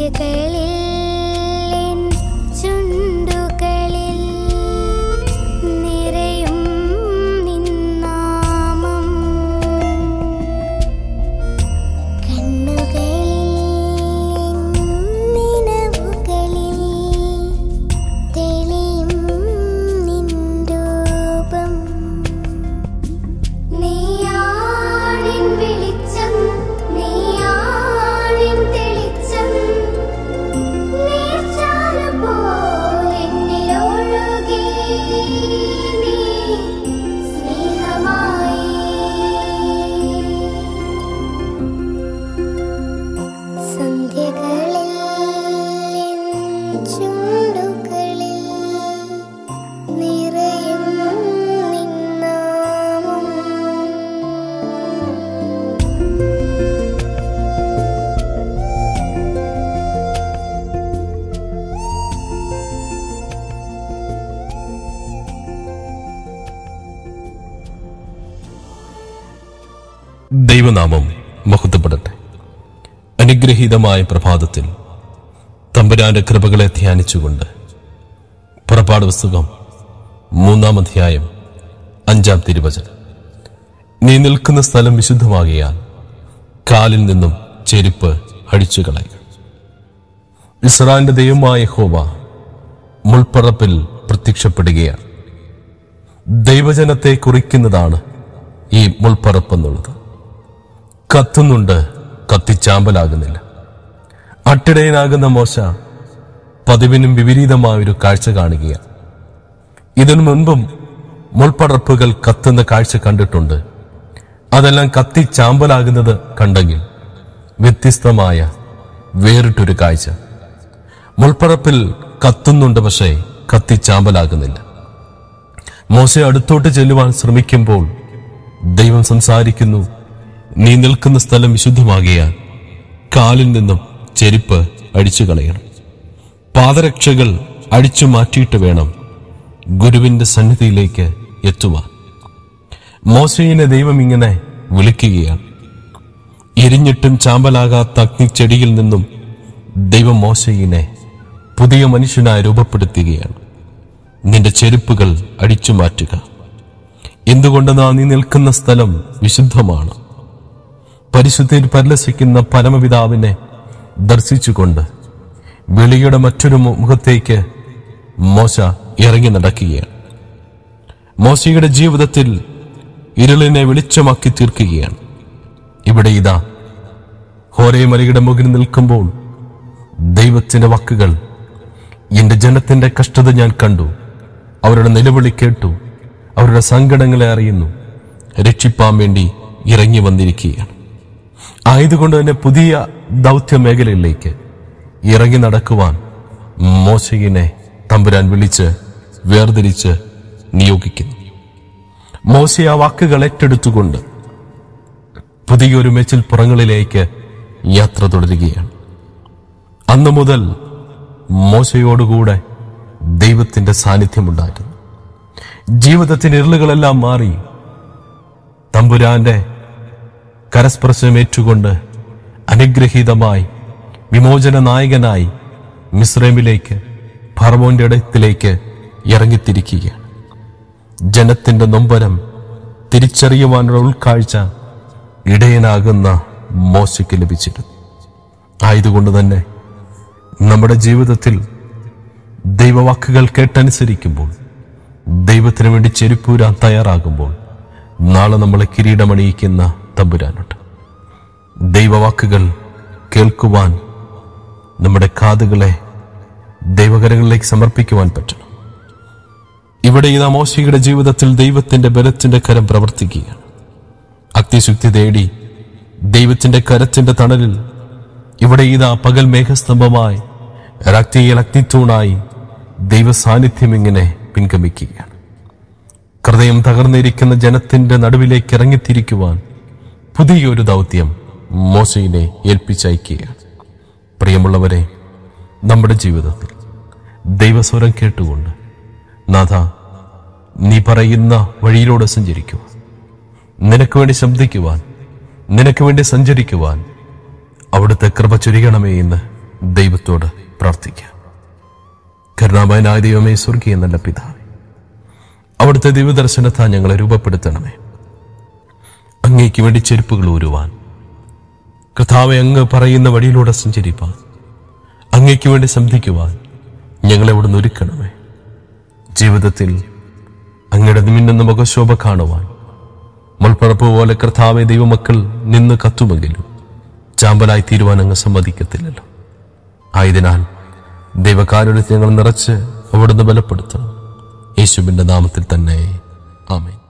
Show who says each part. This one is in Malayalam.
Speaker 1: സന്ധ്യകളിൽ എൻ ചുണ്ടുകളിൽ നിറയും നിന്നാമം കണ്ണുകളിൽ നിനവുകളിൽ തെളിയും നിൻ രൂപം നീയാണിൻ വെളിച്ചം നീയാണിൻ തെളിച്ചം നീർച്ചാല പോലെന്നിൽ ഒഴുകി നീ സ്നേഹമായി സന്ധ്യകളിൽ എൻ ചുണ്ടുകളിൽ നിറയും നിന്നാമം
Speaker 2: ദൈവനാമം മഹത്വപ്പെടട്ടെ അനുഗ്രഹീതമായ പ്രഭാതത്തിൽ തമ്പുരാന്റെ കൃപകളെ ധ്യാനിച്ചുകൊണ്ട് പുറപ്പാട് പുസ്തകം മൂന്നാം അധ്യായം അഞ്ചാം തിരുവചനം നീ നിൽക്കുന്ന സ്ഥലം വിശുദ്ധമാകിയാൽ കാലിൽ നിന്നും ചെരുപ്പ് അടിച്ചു കളയുക ഇസ്രായേലിന്റെ ദൈവമായ ഹോവ മുൾപ്പറപ്പിൽ പ്രത്യക്ഷപ്പെടുകയാണ് ദൈവജനത്തെ കുറിക്കുന്നതാണ് ഈ മുൾപ്പറപ്പെന്നുള്ളത് കത്തുന്നുണ്ട് കത്തിച്ചാമ്പലാകുന്നില്ല അട്ടിടയനാകുന്ന മോശ പതിവിനും വിപരീതമായ ഒരു കാഴ്ച കാണുകയാണ് ഇതിനു മുൻപും മുൾപ്പടർപ്പുകൾ കത്തുന്ന കാഴ്ച കണ്ടിട്ടുണ്ട് അതെല്ലാം കത്തിച്ചാമ്പലാകുന്നത് കണ്ടെങ്കിൽ വ്യത്യസ്തമായ വേറിട്ടൊരു കാഴ്ച മുൾപ്പറപ്പിൽ കത്തുന്നുണ്ട് പക്ഷേ കത്തിച്ചാമ്പലാകുന്നില്ല മോശ അടുത്തോട്ട് ചെല്ലുവാൻ ശ്രമിക്കുമ്പോൾ ദൈവം സംസാരിക്കുന്നു നീ നിൽക്കുന്ന സ്ഥലം വിശുദ്ധമാകിയാൽ കാലിൽ നിന്നും ചെരുപ്പ് അടിച്ചു കളയണം പാദരക്ഷകൾ അടിച്ചു മാറ്റിയിട്ട് വേണം ഗുരുവിന്റെ സന്നിധിയിലേക്ക് എത്തുവാൻ മോശയിനെ ദൈവം ഇങ്ങനെ വിളിക്കുകയാണ് എരിഞ്ഞിട്ടും ചാമ്പലാകാത്ത അഗ്നിച്ചെടിയിൽ നിന്നും ദൈവം മോശയിനെ പുതിയ മനുഷ്യനായി രൂപപ്പെടുത്തുകയാണ് നിന്റെ ചെരുപ്പുകൾ അടിച്ചു മാറ്റുക എന്തുകൊണ്ടെന്നാ നീ നിൽക്കുന്ന സ്ഥലം വിശുദ്ധമാണ് പരിശുദ്ധിയിൽ പരിലസിക്കുന്ന പരമപിതാവിനെ ദർശിച്ചുകൊണ്ട് വെളിയുടെ മറ്റൊരു മു- മുഖത്തേക്ക് മോശ ഇറങ്ങി നടക്കുകയാണ് മോശയുടെ ജീവിതത്തിൽ ഇരുളിനെ വെളിച്ചമാക്കി തീർക്കുകയാണ് ഇവിടെ ഇതാ ഹോരേമലയുടെ മുകളിൽ നിൽക്കുമ്പോൾ ദൈവത്തിന്റെ വാക്കുകൾ എന്റെ ജനത്തിന്റെ കഷ്ടത ഞാൻ കണ്ടു അവരുടെ നിലവിളി കേട്ടു അവരുടെ സങ്കടങ്ങളെ അറിയുന്നു രക്ഷിപ്പാൻ വേണ്ടി ഇറങ്ങി വന്നിരിക്കുകയാണ് ആയതുകൊണ്ട് തന്നെ പുതിയ ദൗത്യ മേഖലയിലേക്ക് ഇറങ്ങി നടക്കുവാൻ മോശയിനെ തമ്പുരാൻ വിളിച്ച് വേർതിരിച്ച് നിയോഗിക്കുന്നു മോശ ആ വാക്കുകൾ ഏറ്റെടുത്തുകൊണ്ട് പുതിയൊരു മെച്ചിൽ പുറങ്ങളിലേക്ക് യാത്ര തുടരുകയാണ് അന്നു മുതൽ മോശയോടുകൂടെ ദൈവത്തിന്റെ സാന്നിധ്യമുണ്ടായിരുന്നു ജീവിതത്തിന്റെ ഇരുളുകളെല്ലാം മാറി തമ്പുരാന്റെ കരസ്പർശം ഏറ്റുകൊണ്ട് അനുഗ്രഹീതമായി വിമോചന നായകനായി മിസ്രൈമിലേക്ക് ഫറവോന്റെ ഇടത്തിലേക്ക് ഇറങ്ങിത്തിരിക്കുകയാണ് ജനത്തിന്റെ നൊമ്പരം തിരിച്ചറിയുവാനുള്ള ഉൾക്കാഴ്ച ഇടയനാകുന്ന മോശയ്ക്ക് ലഭിച്ചിരുന്നു ആയതുകൊണ്ട് തന്നെ നമ്മുടെ ജീവിതത്തിൽ ദൈവവാക്കുകൾ കേട്ടനുസരിക്കുമ്പോൾ ദൈവത്തിന് വേണ്ടി ചെരുപ്പൂരാൻ തയ്യാറാകുമ്പോൾ നാളെ നമ്മളെ കിരീടമണിയിക്കുന്ന തമ്പുരാനുണ്ട് ദൈവവാക്കുകൾ കേൾക്കുവാൻ നമ്മുടെ കാതുകളെ ദൈവകരങ്ങളിലേക്ക് സമർപ്പിക്കുവാൻ പറ്റണം ഇവിടെ ഇതാ മോശയുടെ ജീവിതത്തിൽ ദൈവത്തിന്റെ ബലത്തിന്റെ കരം പ്രവർത്തിക്കുകയാണ് അഗ്നിശുദ്ധി തേടി ദൈവത്തിന്റെ കരത്തിന്റെ തണലിൽ ഇവിടെ ഇതാ പകൽ മേഘസ്തംഭമായി രാത്രിയിൽ അഗ്നിത്തൂണായി ദൈവ സാന്നിധ്യം ഇങ്ങനെ പിൻഗമിക്കുകയാണ് ഹൃദയം തകർന്നിരിക്കുന്ന ജനത്തിന്റെ നടുവിലേക്ക് ഇറങ്ങിത്തിരിക്കുവാൻ പുതിയൊരു ദൗത്യം മോശയിനെ ഏൽപ്പിച്ചയക്കുകയാണ് പ്രിയമുള്ളവരെ നമ്മുടെ ജീവിതത്തിൽ ദൈവസ്വരം കേട്ടുകൊണ്ട് നാഥ നീ പറയുന്ന വഴിയിലൂടെ സഞ്ചരിക്കുവാൻ നിനക്ക് വേണ്ടി ശബ്ദിക്കുവാൻ നിനക്ക് വേണ്ടി സഞ്ചരിക്കുവാൻ അവിടുത്തെ കൃപ ചൊരിയണമേ എന്ന് ദൈവത്തോട് പ്രാർത്ഥിക്കാം കരുണാമയനായ ദൈവമേ സ്വർഗീയ നല്ല പിതാവേ അവിടുത്തെ ദൈവദർശനത്താൽ ഞങ്ങളെ രൂപപ്പെടുത്തണമേ അങ്ങേക്ക് വേണ്ടി ചെരുപ്പുകൾ ഊരുവാൻ കർത്താവെ അങ്ങ് പറയുന്ന വഴിയിലൂടെ സഞ്ചരിപ്പാൻ അങ്ങേക്ക് വേണ്ടി സംധിക്കുവാൻ ഞങ്ങളെ ഇവിടുന്ന് ഒരുക്കണമേ ജീവിതത്തിൽ അങ്ങയുടെ മിന്നുന്ന മുഖശോഭ കാണുവാൻ മുൾപ്പറപ്പ് പോലെ കർത്താവെ ദൈവമക്കൾ നിന്ന് കത്തുമെങ്കിലും ചാമ്പലായി തീരുവാൻ അങ്ങ് സമ്മതിക്കത്തില്ലല്ലോ ആയതിനാൽ ദൈവകാരുടെ ഞങ്ങൾ നിറച്ച് അവിടുന്ന് ബലപ്പെടുത്തണം യേശുവിന്റെ നാമത്തിൽ തന്നെ ആമേൻ